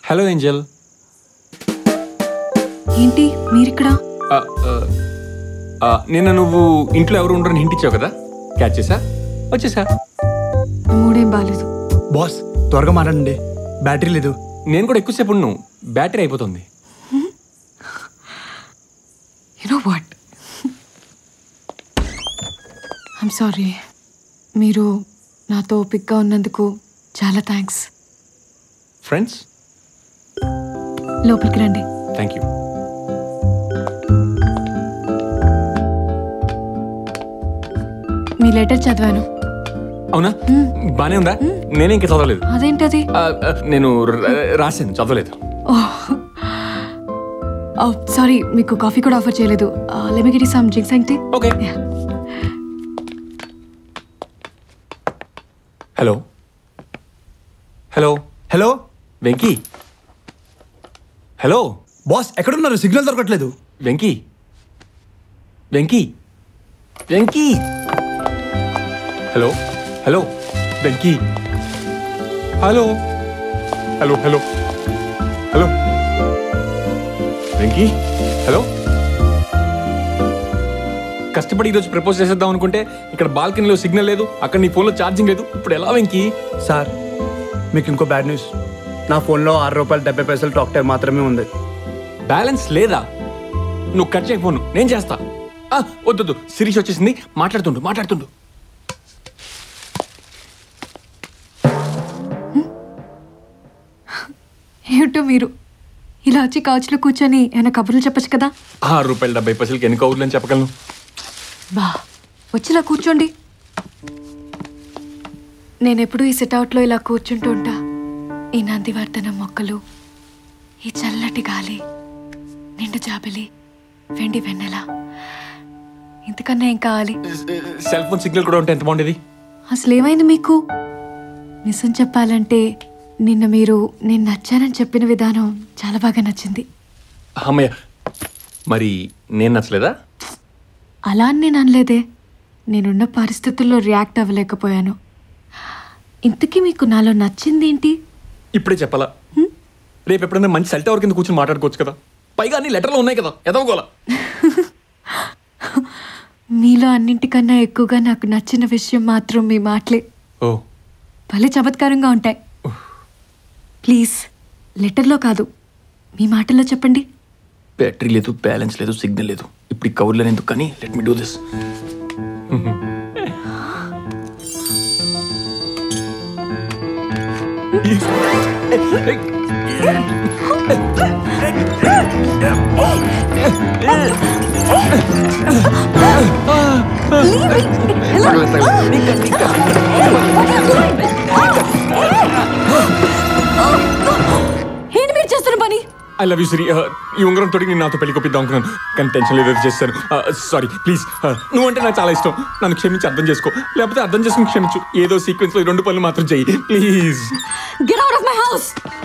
hello Angel ఏంటి మీరిక్కడ నిన్న నువ్వు ఇంట్లో ఎవరు ఉండరని హింట్ ఇచ్చావు కదా క్యాచ్ చేసా వచ్చేసా మూడేం బాగాలేదు బాస్ త్వరగా మాట్లాడండి బ్యాటరీ లేదు నేను కూడా ఎక్కువసేపు ఉన్నాను బ్యాటరీ అయిపోతుంది యునో వాట్ ఐమ్ సారీ మీరు నాతో ఓపిక్గా ఉన్నందుకు చాలా థ్యాంక్స్ ఫ్రెండ్స్ లోపలికి రండి థ్యాంక్ యూ మీ లెటర్ చదివాను అవునా బానే ఉందా నేనే ఇంకా చదవలేదు అదేంటది ఆ, ఆ, నేను ర- రాశాను చదవలేదు సారీ మీకు కాఫీ కూడా ఆఫర్ చేయలేదు లెమగిరి సమ్ డ్రింక్స్ అంటే okay hello hello hello Venky hello boss ఎక్కడున్నారు సిగ్నల్ దొరకట్లేదు Venky Venky Venky hello hello Venky hello hello hello hello Venky hello కష్టపడి ఈరోజు ప్రపోజ్ చేసేద్దాం అనుకుంటే ఇక్కడ బాల్కనీలో సిగ్నల్ లేదు అక్కడ నీ ఫోన్లో ఛార్జింగ్ లేదు ఇప్పుడు ఎలా వెంకీ సార్ మీకు ఇంకో బ్యాడ్ న్యూస్ నా ఫోన్లో ఆరు రూపాయలు డెబ్బై పైసలు టాక్ టైం మాత్రమే ఉంది బ్యాలెన్స్ లేదా నువ్వు కట్ చేయక ఫోన్ నేను చేస్తా ఆ, వద్దు వద్దు శిరీష్ వచ్చేసింది మాట్లాడుతుండు మాట్లాడుతుండు ఏమిటో మీరు ఇలా వచ్చి కౌచ్లో కూర్చొని ఏమైనా కబుర్లు చెప్పచ్చు కదా ఆరు రూపాయలు డెబ్బై పైసలకి ఎన్ని కౌర్లు అని చెప్పగలను బా వచ్చిలా కూర్చోండి నేనెప్పుడు ఈ సిట్అవుట్లో ఇలా కూర్చుంటూ ఉంటా ఈ నందివర్ధనం మొక్కలు ఈ చల్లటి గాలి నిండు జాబిలి వెండి వెన్నెల ఇంతకన్నా ఏం కావాలి సెల్ ఫోన్ సిగ్నల్ కూడా ఉంటే ఎంత బాగుండేది అసలు ఏమైంది మీకు నిజం చెప్పాలంటే నిన్న మీరు నేను నచ్చానని చెప్పిన విధానం చాలా బాగా నచ్చింది అమ్మయ్య మరి నేను నచ్చలేదా అలా అని నేను అనలేదే నేనున్న పరిస్థితుల్లో రియాక్ట్ అవ్వలేకపోయాను ఇంతకీ మీకు నాలో నచ్చింది ఏంటి ఇప్పుడే చెప్పాలా రేపు ఎప్పుడైనా మంచి సెల్ టవర్ కింద కూర్చొని మాట్లాడుకోవచ్చు కదా పైగా అన్ని లెటర్లు ఉన్నాయి కదా ఎదవగోలా మీలో అన్నింటికన్నా ఎక్కువగా నాకు నచ్చిన విషయం మాత్రం మీ మాటలే ఓ భలే చమత్కారంగా ఉంటాయి ప్లీజ్ లెటర్లో కాదు మీ మాటల్లో చెప్పండి బ్యాటరీ లేదు బ్యాలెన్స్ లేదు సిగ్నల్ లేదు ఇప్పుడు ఈ కవర్లు ఎందుకు కానీ లెట్ మీ డూ దిస్ ఏంటి మీరు చేస్తున్న పని ఐ లవ్ యూ సిరి ఈ ఉంగరం తోటి నేను నాతో పెళ్లి కొప్పిద్దాం అనుకున్నాను కానీ టెన్షన్ లేదు అది చేశాను సారీ ప్లీజ్ నువ్వంటే నాకు చాలా ఇష్టం నన్ను క్షమించి అర్థం చేసుకో లేకపోతే అర్థం చేసుకుని క్షమించు ఏదో సీక్వెన్స్ లో ఈ రెండు పనులు మాత్రం చెయ్యి please get out of my house